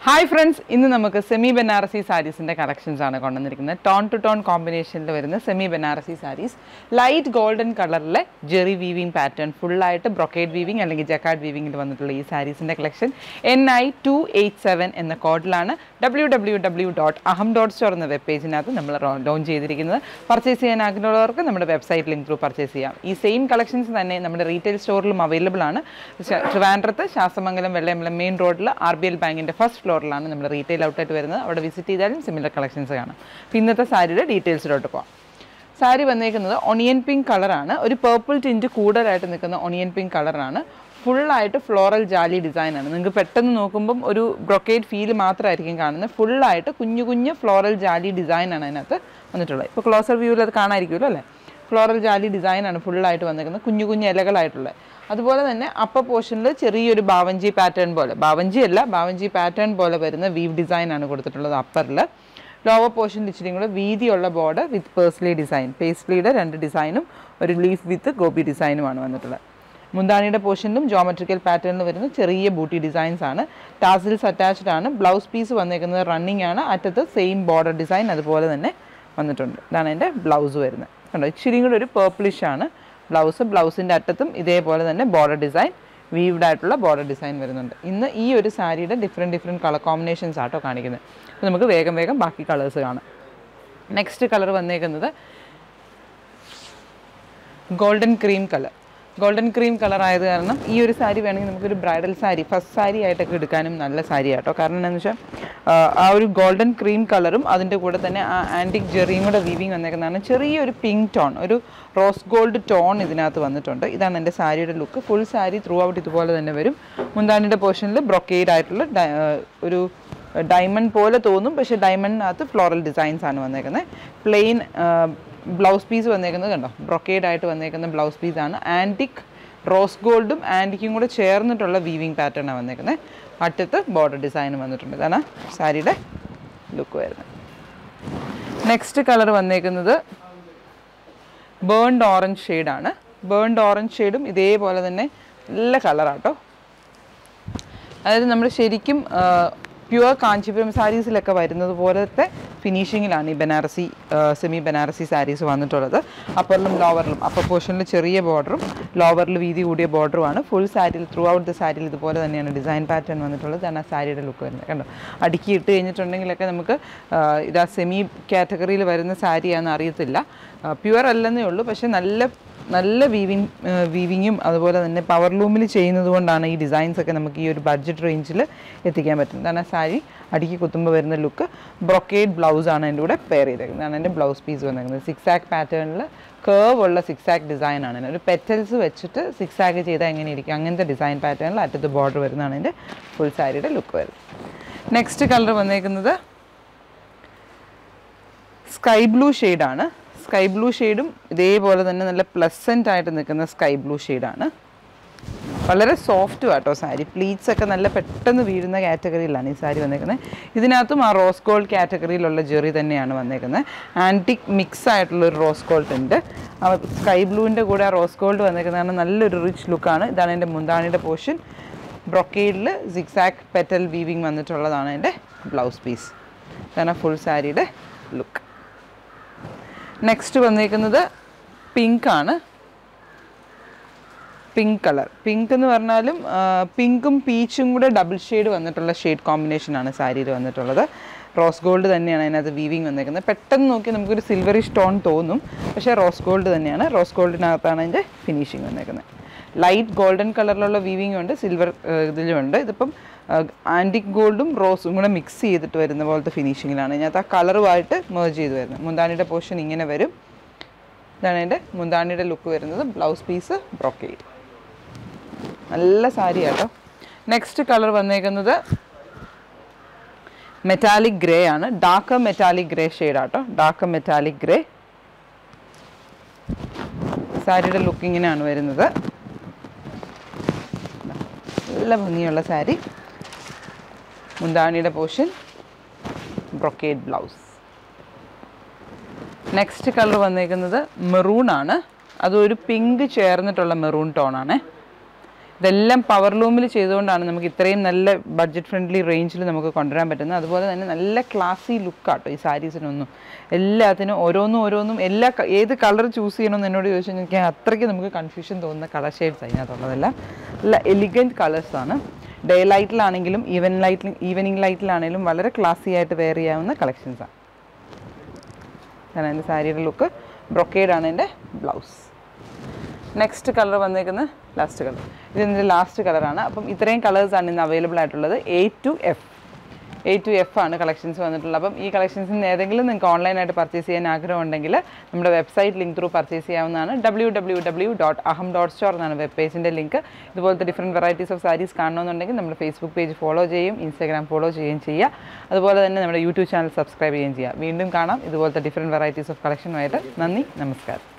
Hi friends ഇന്ന് നമുക്ക് semi Banarasi സാരീസിൻ്റെ collections ആണ് കൊണ്ടുവന്നിരിക്കുന്നത് ടോൺ ടു ടോൺ കോമ്പിനേഷനിൽ വരുന്ന semi Banarasi sarees light golden കളറിലെ ജെറി വീവിംഗ് പാറ്റേൺ ഫുള്ളായിട്ട് ബ്രൊക്കേഡ് വീവിംഗ് അല്ലെങ്കിൽ ജക്കാർഡ് വീവിംഗിൽ വന്നിട്ടുള്ള ഈ സാരീസിൻ്റെ collection N I two eight seven എന്ന കോഡിലാണ് W W W dot Aham dot store എന്ന വെബ് പേജിനകത്ത് നമ്മൾ ലോഞ്ച് ചെയ്തിരിക്കുന്നത് പർച്ചേസ് ചെയ്യാൻ ആഗ്രഹമുള്ളവർക്ക് നമ്മുടെ വെബ്സൈറ്റ് ലിങ്ക് ത്രൂ പർച്ചേസ് ചെയ്യാം ഈ സെയിം കളക്ഷൻസ് തന്നെ നമ്മുടെ റീറ്റെയിൽ സ്റ്റോറിലും അവൈലബിൾ ആണ് ശ- ട്രിവാൻഡ്രത്ത് ശാസ്തമംഗലം വെള്ളയമ്പലം മെയിൻ റോഡിൽ ആർ ബി എൽ ബാങ്കിൻ്റെ ഫസ്റ്റ് ഫ്ലോറിലാണ് നമ്മുടെ റീറ്റെയിൽ ഔട്ട്ലെറ്റ് വരുന്നത് അവിടെ വിസിറ്റ് ചെയ്താലും സിമിലർ കളക്ഷൻസ് കാണാം അപ്പോൾ ഇന്നത്തെ സാരിയുടെ ഡീറ്റെയിൽസിലോട്ട് പോകാം സാരി വന്നേക്കുന്നത് ഒണിയൻ പിങ്ക് കളറാണ് ഒരു പേർപ്പിൾ ടിൻറ്റ് കൂടുതലായിട്ട് നിൽക്കുന്ന ഒണിയൻ പിങ്ക് കളറാണ് ഫുള്ളായിട്ട് ഫ്ലോറൽ ജാലി ഡിസൈനാണ് നിങ്ങൾക്ക് പെട്ടെന്ന് നോക്കുമ്പം ഒരു ബ്രൊക്കേഡ് ഫീൽ മാത്രമായിരിക്കും കാണുന്നത് ഫുള്ളായിട്ട് കുഞ്ഞു കുഞ്ഞു ഫ്ലോറൽ ജാലി ഡിസൈനാണ് അതിനകത്ത് വന്നിട്ടുള്ളത് ഇപ്പോൾ ക്ലോസർ വ്യൂവിൽ അത് കാണാമായിരിക്കുമല്ലോ അല്ലേ ഫ്ലോറൽ ജാലി ഡിസൈനാണ് ഫുള്ളായിട്ട് വന്നിരിക്കുന്നത് കുഞ്ഞു കുഞ്ഞു ഇലകളായിട്ടുള്ളത് അതുപോലെ തന്നെ അപ്പർ പോർഷനിൽ ചെറിയൊരു ബാവഞ്ചി പാറ്റേൺ പോലെ ബാവഞ്ചി അല്ല ബാവഞ്ചി പാറ്റേൺ പോലെ വരുന്ന വീവ് ഡിസൈനാണ് കൊടുത്തിട്ടുള്ളത് അപ്പറിൽ ലോവർ പോർഷനിൽ ഇച്ചിരി കൂടെ വീതിയുള്ള ബോർഡർ വിത്ത് പേഴ്സ്ലി ഡിസൈൻ പേസ്ലിയുടെ രണ്ട് ഡിസൈനും ഒരു ലീഫ് വിത്ത് ഗോപി ഡിസൈനുമാണ് വന്നിട്ടുള്ളത് മുന്താണിയുടെ പോർഷനിലും ജോമെട്രിക്കൽ പാറ്റേണിൽ വരുന്ന ചെറിയ ബൂട്ടി ഡിസൈൻസ് ആണ് ടാസിൽസ് അറ്റാച്ച്ഡ് ആണ് ബ്ലൗസ് പീസ് വന്നേക്കുന്നത് റണ്ണിങ് ആണ് അറ്റത്ത് സെയിം ബോർഡർ ഡിസൈൻ അതുപോലെ തന്നെ വന്നിട്ടുണ്ട് ഇതാണ് എൻ്റെ ബ്ലൗസ് വരുന്നത് കണ്ടോ ഇച്ചിരി കൂടെ ഒരു പേർപ്പിളിഷ് ആണ് ബ്ലൗസ് ബ്ലൗസിൻ്റെ അറ്റത്തും ഇതേപോലെ തന്നെ ബോർഡർ ഡിസൈൻ വീവ്ഡ് ആയിട്ടുള്ള ബോർഡർ ഡിസൈൻ വരുന്നുണ്ട് ഇന്ന് ഈ ഒരു സാരിയുടെ ഡിഫറെൻറ്റ് ഡിഫറെൻറ്റ് കളർ കോമ്പിനേഷൻസ് ആട്ടോ കാണിക്കുന്നത് അപ്പോൾ നമുക്ക് വേഗം വേഗം ബാക്കി കളേഴ്സ് കാണാം നെക്സ്റ്റ് കളർ വന്നേക്കുന്നത് golden cream colour golden cream colour ആയത് കാരണം ഈ ഒരു സാരി വേണമെങ്കിൽ നമുക്കൊരു ബ്രൈഡൽ സാരി ഫസ്റ്റ് സാരി ആയിട്ടൊക്കെ എടുക്കാനും നല്ല സാരി ആട്ടോ കാരണം എന്താണെന്ന് വെച്ചാൽ ആ ഒരു ഗോൾഡൻ ക്രീം കളറും അതിൻ്റെ കൂടെ തന്നെ ആ ആൻറ്റിക് ജെറിയും കൂടെ വീവിങ് വന്നേക്കുന്നതാണ് ചെറിയൊരു പിങ്ക് ടോൺ ഒരു റോസ് ഗോൾഡ് ടോൺ ഇതിനകത്ത് വന്നിട്ടുണ്ട് ഇതാണ് എൻ്റെ സാരിയുടെ look full sari throughout ഇതുപോലെ തന്നെ വരും മുന്താണിയുടെ പോർഷനിൽ ബ്രൊക്കേഡ് ആയിട്ടുള്ള ഡ- ആ, ഒരു ഡയമണ്ട് പോലെ തോന്നും പക്ഷേ ഡയമണ്ടിനകത്ത് ഫ്ലോറൽ ഡിസൈൻസ് ആണ് വന്നേക്കുന്നത് പ്ലെയിൻ ബ്ലൗസ് പീസ് വന്നേക്കുന്നത് കണ്ടോ ബ്രൊക്കേഡ് ആയിട്ട് വന്നേക്കുന്ന ബ്ലൗസ് പീസാണ് ആൻറ്റിക് റോസ് ഗോൾഡും ആൻറ്റിക്കും കൂടെ ചേർന്നിട്ടുള്ള വീവിങ് പാറ്റേണാണ് വന്നേക്കുന്നത് അറ്റത്ത് ബോർഡർ ഡിസൈൻ വന്നിട്ടുണ്ട് ഇതാണ് സാരിയുടെ ലുക്ക് വരുന്നത് നെക്സ്റ്റ് കളർ വന്നേക്കുന്നത് ബേൺഡ് ഓറഞ്ച് ഷെയ്ഡാണ് ബേൺഡ് ഓറഞ്ച് ഷെയ്ഡും ഇതേപോലെ തന്നെ നല്ല കളറാട്ടോ അതായത് നമ്മൾ ശരിക്കും പ്യുവർ കാഞ്ചീപുരം സാരീസിലൊക്കെ വരുന്നത് പോലത്തെ ഫിനിഷിങ്ങിലാണ് ഈ ബനാറസി സെമി ബനാറസി സാരീസ് വന്നിട്ടുള്ളത് അപ്പറിലും ലോവറിലും അപ്പർ പോർഷനിൽ ചെറിയ ബോർഡറും ലോവറിൽ വീതി കൂടിയ ബോർഡറുമാണ് ഫുൾ സാരിയിൽ ത്രൂ ഔട്ട് ദ സാരിയിൽ ഇതുപോലെ തന്നെയാണ് ഡിസൈൻ പാറ്റേൺ വന്നിട്ടുള്ളത് ഇതാണ് ആ സാരിയുടെ ലുക്ക് വരുന്നത് കണ്ടോ അടുക്കി ഇട്ട് കഴിഞ്ഞിട്ടുണ്ടെങ്കിലൊക്കെ നമുക്ക് ആ, ഇതാ സെമി കാറ്റഗറിയിൽ വരുന്ന സാരിയാണെന്ന് അറിയത്തില്ല പ്യുവർ അല്ലെന്നേ ഉള്ളൂ പക്ഷേ നല്ല നല്ല വീവിങ് വീവിങ്ങും അതുപോലെ തന്നെ പവർ ലൂമിൽ ചെയ്യുന്നത് കൊണ്ടാണ് ഈ ഡിസൈൻസ് ഒക്കെ നമുക്ക് ഈ ഒരു ബഡ്ജറ്റ് റേഞ്ചിൽ എത്തിക്കാൻ പറ്റുന്നത് ഇതാണ് ആ സാരി അടുക്കി കുത്തുമ്പോൾ വരുന്ന ലുക്ക് ബ്രൊക്കേഡ് ബ്ലൗസ് ആണ് എൻ്റെ കൂടെ പെയർ ചെയ്തേക്കുന്നത് ഇതാണ് എൻ്റെ ബ്ലൗസ് പീസ് വന്നേക്കുന്നത് സിക്സ് ആക്ക് പാറ്റേണിൽ കേർവ് ഉള്ള സിക്സ് ആക്ക് ഡിസൈൻ ആണ് ഇതിന്. ഒരു പെറ്റൽസ് വെച്ചിട്ട് സിക്സ് ആക്ക് ചെയ്താൽ എങ്ങനെ ഇരിക്കും അങ്ങനത്തെ ഡിസൈൻ പാറ്റേണിൽ അറ്റത്ത് ബോർഡർ വരുന്നതാണ് എൻ്റെ ഫുൾ സാരിയുടെ ലുക്ക് വരുന്നത് നെക്സ്റ്റ് കളർ വന്നേക്കുന്നത് സ്കൈ ബ്ലൂ ഷെയ്ഡാണ് സ്കൈ ബ്ലൂ ഷെയ്ഡും ഇതേപോലെ തന്നെ നല്ല പ്ലസൻ്റ് ആയിട്ട് നിൽക്കുന്ന സ്കൈ ബ്ലൂ ഷെയ്ഡാണ് വളരെ സോഫ്റ്റ് ആട്ടോ സാരി പ്ലീറ്റ്സ് ഒക്കെ നല്ല പെട്ടെന്ന് വീഴുന്ന കാറ്റഗറിയിലാണ് ഈ സാരി വന്നേക്കുന്നത് ഇതിനകത്തും ആ റോസ് ഗോൾഡ് കാറ്റഗറിയിലുള്ള ജെറി തന്നെയാണ് വന്നേക്കുന്നത് ആൻറ്റിക് മിക്സ് ആയിട്ടുള്ള ഒരു റോസ് ഗോൾഡ് ഉണ്ട് ആ സ്കൈ ബ്ലൂവിൻ്റെ കൂടെ ആ റോസ് ഗോൾഡ് വന്നേക്കുന്നതാണ് നല്ലൊരു റിച്ച് ലുക്കാണ് ഇതാണ് എൻ്റെ മുന്താണിയുടെ പോർഷൻ ബ്രൊക്കേഡിൽ സിക്സാക്ക് പെറ്റൽ വീവിങ് വന്നിട്ടുള്ളതാണ് എൻ്റെ ബ്ലൗസ് പീസ് ഇതാണ് ഫുൾ സാരിയുടെ ലുക്ക് നെക്സ്റ്റ് വന്നേക്കുന്നത് പിങ്ക് ആണ് പിങ്ക് കളർ പിങ്ക് എന്ന് പറഞ്ഞാലും പിങ്കും പീച്ചും കൂടെ ഡബിൾ ഷെയ്ഡ് വന്നിട്ടുള്ള ഷെയ്ഡ് കോമ്പിനേഷനാണ് സാരിയിൽ വന്നിട്ടുള്ളത് റോസ് ഗോൾഡ് തന്നെയാണ് അതിനകത്ത് വീവിങ് വന്നേക്കുന്നത് പെട്ടെന്ന് നോക്കി നമുക്കൊരു സിൽവറിഷ് ടോൺ തോന്നും പക്ഷേ റോസ് ഗോൾഡ് തന്നെയാണ് റോസ് ഗോൾഡിനകത്താണ് അതിൻ്റെ ഫിനിഷിങ് വന്നേക്കുന്നത് ലൈറ്റ് ഗോൾഡൻ കളറിലുള്ള വീവിങ് ഉണ്ട് സിൽവർ ഇതിലുമുണ്ട് ഇതിപ്പം ആൻറ്റിക് ഗോൾഡും റോസും കൂടെ മിക്സ് ചെയ്തിട്ട് വരുന്ന പോലത്തെ ഫിനിഷിങ്ങിലാണ് ഇതിനകത്ത് ആ കളറുമായിട്ട് മേർജ് ചെയ്ത് വരുന്നത് മുന്താണിയുടെ പോർഷൻ ഇങ്ങനെ വരും ഇതാണ് എൻ്റെ മുന്താണിയുടെ ലുക്ക് വരുന്നത് ബ്ലൗസ് പീസ് ബ്രൊക്കേഡ് നല്ല സാരി കേട്ടോ നെക്സ്റ്റ് കളർ വന്നേക്കുന്നത് മെറ്റാലിക് ഗ്രേ ആണ് ഡാർക്ക് മെറ്റാലിക് ഗ്രേ ഷെയ്ഡ് ആട്ടോ ഡാർക്ക് മെറ്റാലിക് ഗ്രേ സാരിയുടെ ലുക്ക് ഇങ്ങനെയാണ് വരുന്നത് നല്ല ഭംഗിയുള്ള സാരി മുന്താണിയുടെ portion brocade blouse next colour വന്നേക്കുന്നത് മെറൂൺ ആണ് അതൊരു പിങ്ക് ചേർന്നിട്ടുള്ള മെറൂൺ ടോണാണ് ഇതെല്ലാം പവർ ലൂമിൽ ചെയ്തുകൊണ്ടാണ് നമുക്ക് ഇത്രയും നല്ല ബഡ്ജറ്റ് ഫ്രണ്ട്ലി റേഞ്ചിൽ നമുക്ക് കൊണ്ടുവരാൻ പറ്റുന്നത് അതുപോലെ തന്നെ നല്ല ക്ലാസി ലുക്കാട്ടോ ഈ സാരീസിനൊന്നും എല്ലാത്തിനും ഓരോന്നും ഓരോന്നും എല്ലാ ക- ഏത് കളർ ചൂസ് ചെയ്യണമെന്ന് എന്നോട് ചോദിച്ചു കഴിഞ്ഞാൽ അത്രയ്ക്ക് നമുക്ക് കൺഫ്യൂഷൻ തോന്നുന്ന കളർ ഷെയ്ഡ്സ് അതിനകത്തുള്ളതെല്ലാം നല്ല എലിഗൻറ്റ് കളേഴ്സാണ് ഡേ ലൈറ്റിലാണെങ്കിലും ഈവൻ ലൈറ്റിൽ ഈവനിങ് ലൈറ്റിലാണെങ്കിലും വളരെ ക്ലാസി ആയിട്ട് വെയർ ചെയ്യാവുന്ന കളക്ഷൻസാണ് ഇതാണ് എൻ്റെ സാരിയുടെ ലുക്ക് ബ്രൊക്കേഡാണ് എൻ്റെ ബ്ലൗസ് നെക്സ്റ്റ് കളർ വന്നേക്കുന്നത് ലാസ്റ്റ് കളർ ഇത് ഇതിൻ്റെ ലാസ്റ്റ് കളറാണ് അപ്പം ഇത്രയും കളേഴ്സാണ് ഇന്ന് അവൈലബിൾ ആയിട്ടുള്ളത് A to F A to F ആണ് കളക്ഷൻസ് വന്നിട്ടുള്ളത് അപ്പം ഈ കളക്ഷൻസിൽ നിന്ന് ഏതെങ്കിലും നിങ്ങൾക്ക് ഓൺലൈനായിട്ട് പർച്ചേസ് ചെയ്യാൻ ആഗ്രഹം ഉണ്ടെങ്കിൽ നമ്മുടെ വെബ്സൈറ്റ് ലിങ്ക് ത്രൂ പർച്ചേസ് ചെയ്യാവുന്നതാണ് W W W dot Aham dot store എന്നാണ് വെബ് പേജിൻ്റെ ലിങ്ക് ഇതുപോലത്തെ ഡിഫറെൻറ്റ് വെറൈറ്റീസ് ഓഫ് സാരീസ് കാണണമെന്നുണ്ടെങ്കിൽ നമ്മുടെ ഫേസ്ബുക്ക് പേജ് ഫോളോ ചെയ്യും ഇൻസ്റ്റാഗ്രാം ഫോളോ ചെയ്യുകയും ചെയ്യുക അതുപോലെ തന്നെ നമ്മുടെ യൂട്യൂബ് ചാനൽ സബ്സ്ക്രൈബ് ചെയ്യുകയും ചെയ്യുക വീണ്ടും കാണാം ഇതുപോലത്തെ ഡിഫറെൻറ്റ് വെറൈറ്റീസ് ഓഫ് കളക്ഷനുമായിട്ട് നന്ദി നമസ്കാരം